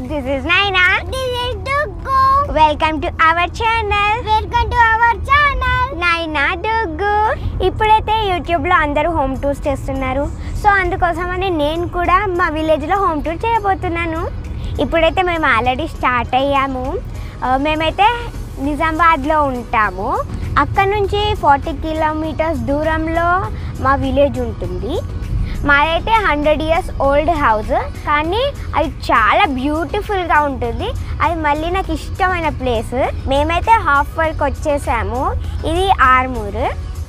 This is Naina. This is Duggu. Welcome to our channel. Welcome to our channel. నైనా డుగ్గు ఇప్పుడైతే యూట్యూబ్లో అందరూ home tours చేస్తున్నారు so అందుకోసమని నేను కూడా మా విలేజ్లో హోమ్ టూర్ చేయబోతున్నాను ఇప్పుడైతే మేము ఆల్రెడీ స్టార్ట్ అయ్యాము ఆ, మేమైతే నిజామాబాద్లో ఉంటాము అక్కడ నుంచి ఫార్టీ కిలోమీటర్స్ దూరంలో మా విలేజ్ ఉంటుంది మాదైతే హండ్రెడ్ ఇయర్స్ ఓల్డ్ హౌస్ కానీ అది చాలా బ్యూటిఫుల్గా ఉంటుంది అది మళ్ళీ నాకు ఇష్టమైన ప్లేస్ మేమైతే హాఫ్ వరకు వచ్చేసాము ఇది ఆర్మూర్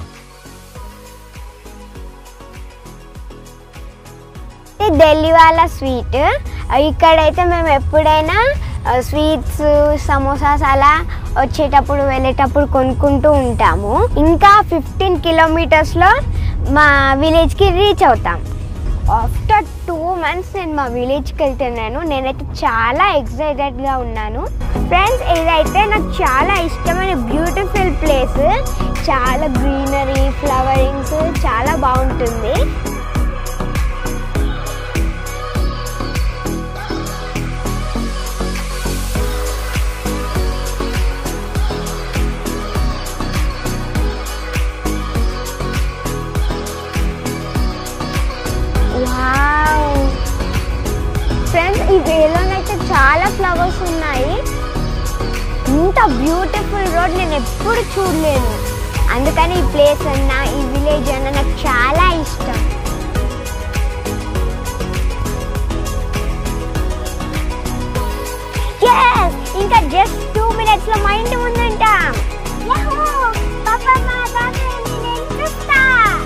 ఇది ఢిల్లీ వాళ్ళ స్వీట్ ఇక్కడైతే మేము ఎప్పుడైనా స్వీట్స్ సమోసాస్ అలా వచ్చేటప్పుడు వెళ్ళేటప్పుడు కొనుక్కుంటూ ఉంటాము ఇంకా ఫిఫ్టీన్ కిలోమీటర్స్లో మా విలేజ్కి రీచ్ అవుతాం ఆఫ్టర్ టూ మంత్స్ నేను మా విలేజ్కి వెళ్తున్నాను నేనైతే చాలా ఎక్సైటెడ్గా ఉన్నాను ఫ్రెండ్స్ ఇదైతే నాకు చాలా ఇష్టమైన బ్యూటిఫుల్ ప్లేస్ చాలా గ్రీనరీ ఫ్లవరింగ్స్ చాలా బాగుంటుంది వావ్ ఫ్రెండ్స్ ఈ వేలోనైతే చాలా ఫ్లవర్స్ ఉన్నాయి ఇంత బ్యూటిఫుల్ రోడ్ నేను ఎప్పుడు చూడలేను అందుకని ఈ ప్లేస్ అన్నా ఈ విలేజ్ అన్నా నాకు చాలా ఇష్టం Yes! ఇంకా జస్ట్ టూ మినిట్స్ లో మా ఇంటి ముందుంటాం Yahoo! Papa, ma, dami, నేను చూస్తా.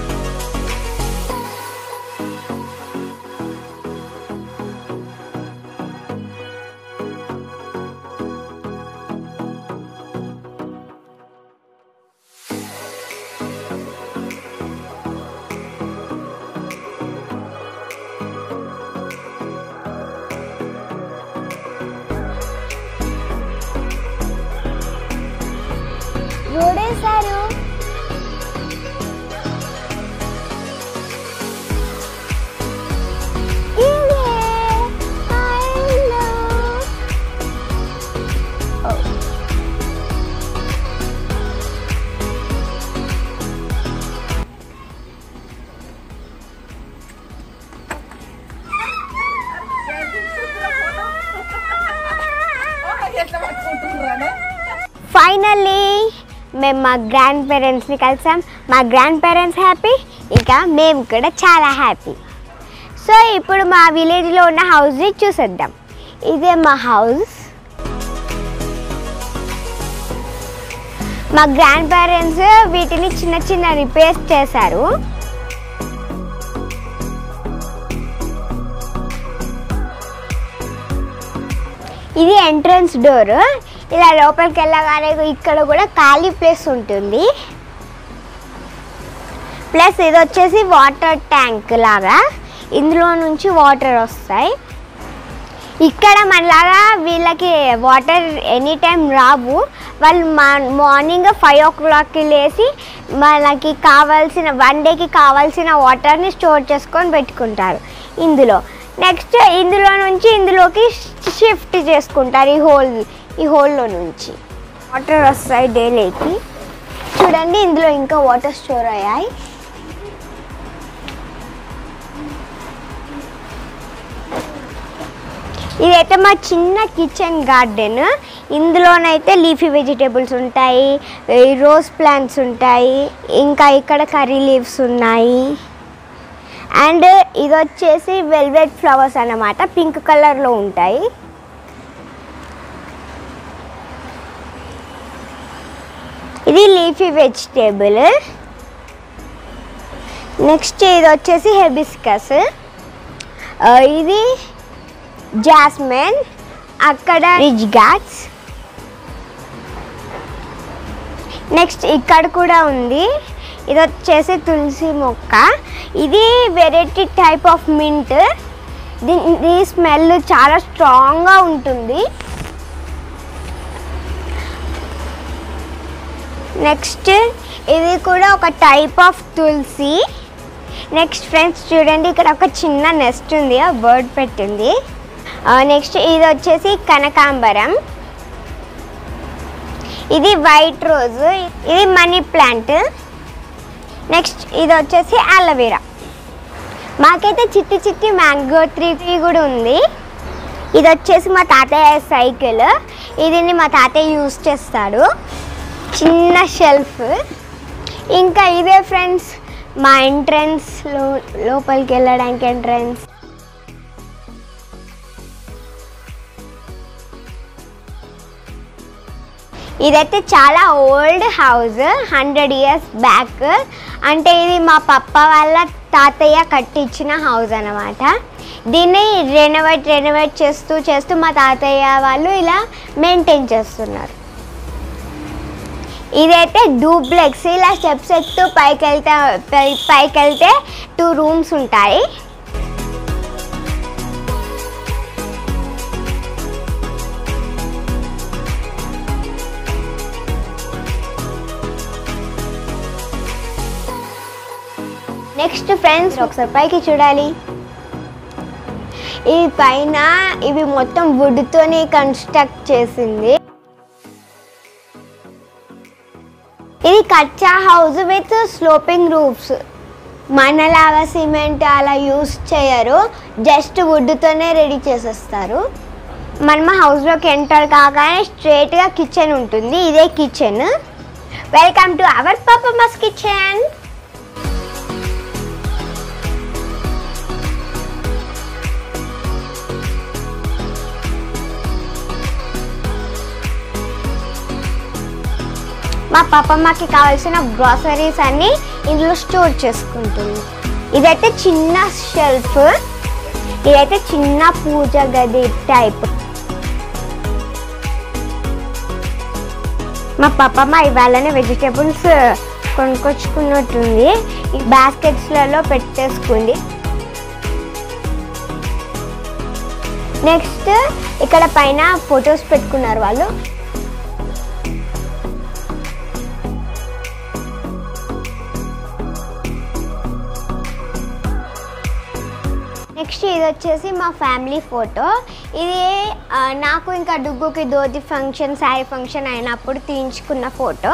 రోడేశారు ఫైనల్లీ మేము మా గ్రాండ్ పేరెంట్స్ని కలిసాం మా గ్రాండ్ పేరెంట్స్ హ్యాపీ ఇంకా మేము కూడా చాలా హ్యాపీ సో ఇప్పుడు మా విలేజ్లో ఉన్న హౌస్ని చూసేద్దాం ఇదే మా హౌస్ మా గ్రాండ్ పేరెంట్స్ వీటిని చిన్న చిన్న రిపేర్స్ చేశారు ఇది ఎంట్రన్స్ డోర్ ఇలా లోపలికి వెళ్ళగానే ఇక్కడ కూడా ఖాళీ ప్లేస్ ఉంటుంది ప్లస్ ఇది వచ్చేసి వాటర్ ట్యాంక్ లాగా ఇందులో నుంచి వాటర్ వస్తాయి ఇక్కడ మనలాగా వీళ్ళకి వాటర్ ఎనీ టైం రావు వాళ్ళు మా మార్నింగ్ ఫైవ్ ఓ క్లాక్కి లేచి వాళ్ళకి కావాల్సిన వన్ డేకి కావాల్సిన వాటర్ని స్టోర్ చేసుకొని పెట్టుకుంటారు ఇందులో నెక్స్ట్ ఇందులో నుంచి ఇందులోకి షిఫ్ట్ చేసుకుంటారు ఈ హోల్ ఈ హోల్లో నుంచి వాటర్ వస్తాయి డైలీకి చూడండి ఇందులో ఇంకా వాటర్ స్టోర్ అయ్యాయి ఇదైతే మా చిన్న కిచెన్ గార్డెన్ ఇందులోనైతే లీఫీ వెజిటేబుల్స్ ఉంటాయి ఈ రోజ్ ప్లాంట్స్ ఉంటాయి ఇంకా ఇక్కడ కర్రీ లీవ్స్ ఉన్నాయి అండ్ ఇది వచ్చేసి వెల్వెట్ ఫ్లవర్స్ అన్నమాట పింక్ కలర్లో ఉంటాయి ఇది లీఫీ వెజిటేబుల్ నెక్స్ట్ ఇది వచ్చేసి హెబిస్కస్ ఇది జాస్మిన్ అక్కడ రిచ్ గాట్స్ నెక్స్ట్ ఇక్కడ కూడా ఉంది ఇది వచ్చేసి తులసి మొక్క ఇది వెరైటీ టైప్ ఆఫ్ మింట్ దీని స్మెల్ చాలా స్ట్రాంగ్గా ఉంటుంది నెక్స్ట్ ఇది కూడా ఒక టైప్ ఆఫ్ తులసి నెక్స్ట్ ఫ్రెండ్స్ చూడండి ఇక్కడ ఒక చిన్న నెస్ట్ ఉంది ఆ బర్డ్ పెట్టింది నెక్స్ట్ ఇది వచ్చేసి కనకాంబరం ఇది వైట్ రోజ్ ఇది మనీ ప్లాంట్ నెక్స్ట్ ఇది వచ్చేసి అలోవెరా మాకైతే చిట్టి చిట్టి మ్యాంగో ట్రీ ట్రీ కూడా ఉంది ఇది వచ్చేసి మా తాతయ్య సైకిల్ ఇది మా తాతయ్య యూస్ చేస్తాడు చిన్న షెల్ఫ్ ఇంకా ఇదే ఫ్రెండ్స్ మా ఎంట్రన్స్ లో లోపలికి వెళ్ళడానికి ఎంట్రన్స్ ఇదైతే చాలా old house hundred years back అంటే ఇది మా పప్ప వాళ్ళ తాతయ్య కట్టించిన హౌస్ అనమాట దీన్ని రెనోవేట్ రెనోవేట్ చేస్తూ చేస్తూ మా తాతయ్య వాళ్ళు ఇలా మెయింటైన్ చేస్తున్నారు ఇదైతే డూప్లెక్స్ ఇలా స్టెప్స్ ఎక్కుతూ పైకి వెళ్తే పై- పైకి వెళ్తే టూ రూమ్స్ ఉంటాయి నెక్స్ట్ ఫ్రెండ్స్ ఒకసారి పైకి చూడాలి ఈ పైన ఇవి మొత్తం వుడ్తోని కన్స్ట్రక్ట్ చేసింది ఇది kachcha house with sloping roofs మనలాగా సిమెంట్ అలా యూస్ చేయరు జస్ట్ వుడ్తోనే రెడీ చేసేస్తారు మనం హౌస్లోకి ఎంటర్ కాగానే స్ట్రేట్గా కిచెన్ ఉంటుంది ఇదే kitchen welcome to our Papamma's kitchen మా పాపమ్మకి కావాల్సిన గ్రాసరీస్ అన్ని ఇందులో స్టోర్ చేసుకుంటుంది ఇదైతే చిన్న షెల్ఫ్ ఇదైతే చిన్న పూజ గది టైప్ మా పాపమ్మ ఇవాళనే వెజిటేబుల్స్ కొనుక్కొచ్చుకున్నట్టుంది ఈ బాస్కెట్స్లలో పెట్టేసుకుంది నెక్స్ట్ ఇక్కడ పైన ఫొటోస్ పెట్టుకున్నారు వాళ్ళు నెక్స్ట్ ఇది వచ్చేసి మా ఫ్యామిలీ ఫోటో ఇది ఆ, నాకు ఇంకా డుగ్గుకి ధోతి ఫంక్షన్ శారీ ఫంక్షన్ అయినప్పుడు తీయించుకున్న ఫోటో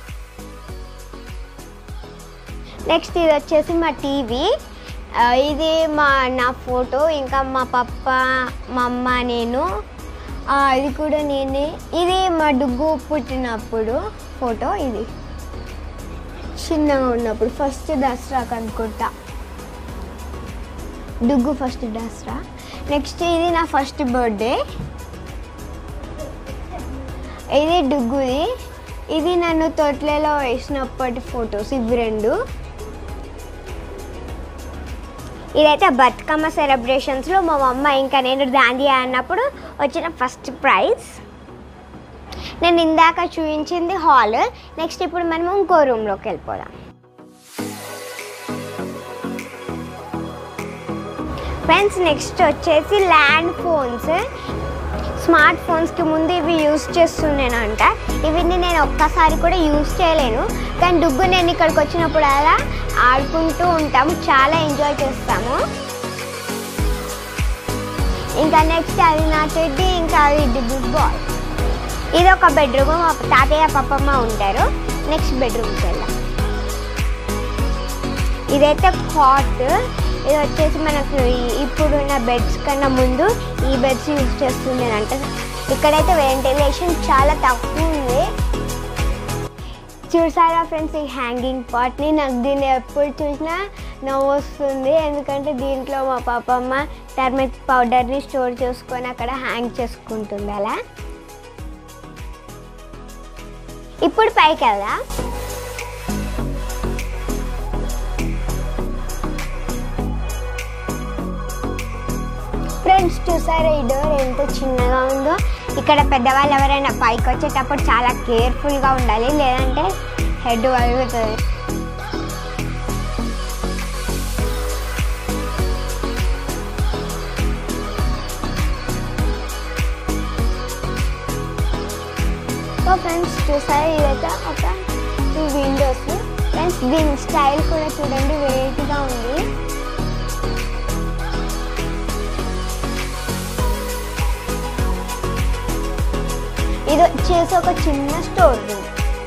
నెక్స్ట్ ఇది వచ్చేసి మా టీవీ ఆ, ఇది మా నా ఫోటో ఇంకా మా పప్ప మా అమ్మ నేను ఆ, ఇది కూడా నేనే ఇది మా డుగ్గు పుట్టినప్పుడు ఫోటో ఇది చిన్నగా ఉన్నప్పుడు ఫస్ట్ దసరాకు అనుకుంటా డుగ్గు ఫస్ట్ దసరా నెక్స్ట్ ఇది నా ఫస్ట్ బర్త్డే ఇది డుగ్గుది ఇది నన్ను తొట్లలో వేసినప్పటి ఫొటోస్ ఇవి రెండు ఇదైతే బతుకమ్మ సెలబ్రేషన్స్లో మా అమ్మ ఇంకా నేను దాండియా అన్నప్పుడు వచ్చిన ఫస్ట్ ప్రైజ్ నేను ఇందాక చూపించింది హాల్ నెక్స్ట్ ఇప్పుడు మనం ఇంకో రూమ్లోకి వెళ్ళిపోదాం ఫ్రెండ్స్ నెక్స్ట్ వచ్చేసి ల్యాండ్ ఫోన్స్ స్మార్ట్ ఫోన్స్కి ముందు ఇవి యూస్ చేస్తున్నానంట ఇవిని నేను ఒక్కసారి కూడా యూస్ చేయలేను కానీ డుగ్గు నేను ఇక్కడికి వచ్చినప్పుడు అలా ఆడుకుంటూ ఉంటాము చాలా ఎంజాయ్ చేస్తాము ఇంకా నెక్స్ట్ అది నా చెడ్డి ఇంకా అది డుగ్గు బాల్ ఇది ఒక బెడ్రూమ్ మా తాతయ్య పప్పమ్మ ఉంటారు నెక్స్ట్ బెడ్రూమ్కి వెళ్దాం ఇదైతే కాట్ ఇది వచ్చేసి మనకు ఈ- ఇప్పుడున్న బెడ్స్ కన్నా ముందు ఈ బెడ్స్ యూజ్ చేస్తుండేనంట ఇక్కడైతే వెంటిలేషన్ చాలా తక్కువ ఉంది చూసారా ఫ్రెండ్స్ ఈ హ్యాంగింగ్ పాట్ని నాకు దీన్ని ఎప్పుడు చూసినా నవ్వు వస్తుంది ఎందుకంటే దీంట్లో మా పాపమ్మ టర్మరిక్ పౌడర్ని స్టోర్ చేసుకొని అక్కడ హ్యాంగ్ చేసుకుంటుంది అలా ఇప్పుడు పైకి వెళ్దా ఫ్రెండ్స్ చూసారా ఈ డోర్ ఎంత చిన్నగా ఉందో ఇక్కడ పెద్దవాళ్ళు ఎవరైనా పైకి వచ్చేటప్పుడు చాలా కేర్ఫుల్గా ఉండాలి లేదంటే హెడ్ వలుగుతుంది సో ఫ్రెండ్స్ చూసారా ఇదైతే ఒక టూ విండోస్ ఫ్రెండ్స్ దీని స్టైల్ కూడా చూడండి వెరైటీగా ఉంది ఇది వచ్చేసి ఒక చిన్న స్టోర్ రూమ్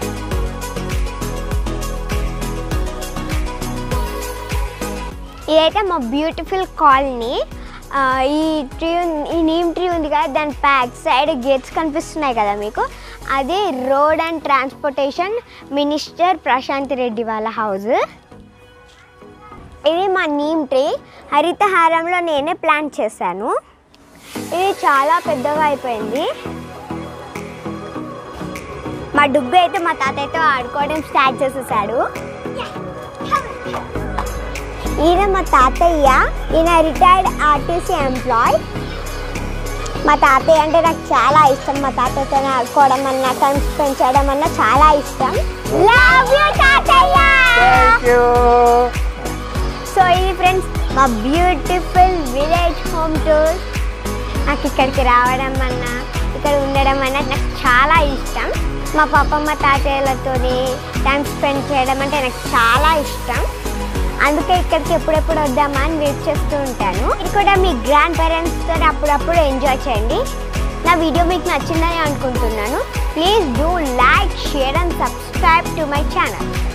ఇదైతే మా బ్యూటిఫుల్ కాలనీ ఆ, ఈ ట్రీ ఉన్- ఈ నీమ్ ట్రీ ఉంది కదా దాని బ్యాక్ సైడ్ గేట్స్ కనిపిస్తున్నాయి కదా మీకు అది road and transportation minister Prashant Reddy వాళ్ళ హౌస్ ఇది మా నీమ్ ట్రీ హరితహారంలో నేనే ప్లాంట్ చేశాను ఇది చాలా పెద్దగా అయిపోయింది మా డుగ్గు అయితే మా తాతయ్యతో ఆడుకోవడం స్టార్ట్ చేసేసాడు ఈయన మా తాతయ్య ఈయన రిటైర్డ్ ఆర్టీసీ ఎంప్లాయ్ మా తాతయ్య అంటే నాకు చాలా ఇష్టం మా తాతయ్యతో ఆడుకోవడం అన్న టైం స్పెండ్ చేయడం అన్న చాలా ఇష్టం లవ్ యూ తాతయ్య థ్యాంక్ యూ సో ఇది ఫ్రెండ్స్ మా బ్యూటిఫుల్ విలేజ్ హోమ్ టూర్ నాకు ఇక్కడికి రావడం అన్నా ఇక్కడ ఉండడం అన్నా నాకు చాలా ఇష్టం మా పాపమ్మ తాతయ్యలతో టైం స్పెండ్ చేయడం అంటే నాకు చాలా ఇష్టం అందుకే ఇక్కడికి ఎప్పుడెప్పుడు వద్దామా అని వెయిట్ చేస్తూ ఉంటాను ఇది కూడా మీ గ్రాండ్ పేరెంట్స్తో అప్పుడప్పుడు ఎంజాయ్ చేయండి నా వీడియో మీకు నచ్చిందని అనుకుంటున్నాను please do like share and subscribe to my channel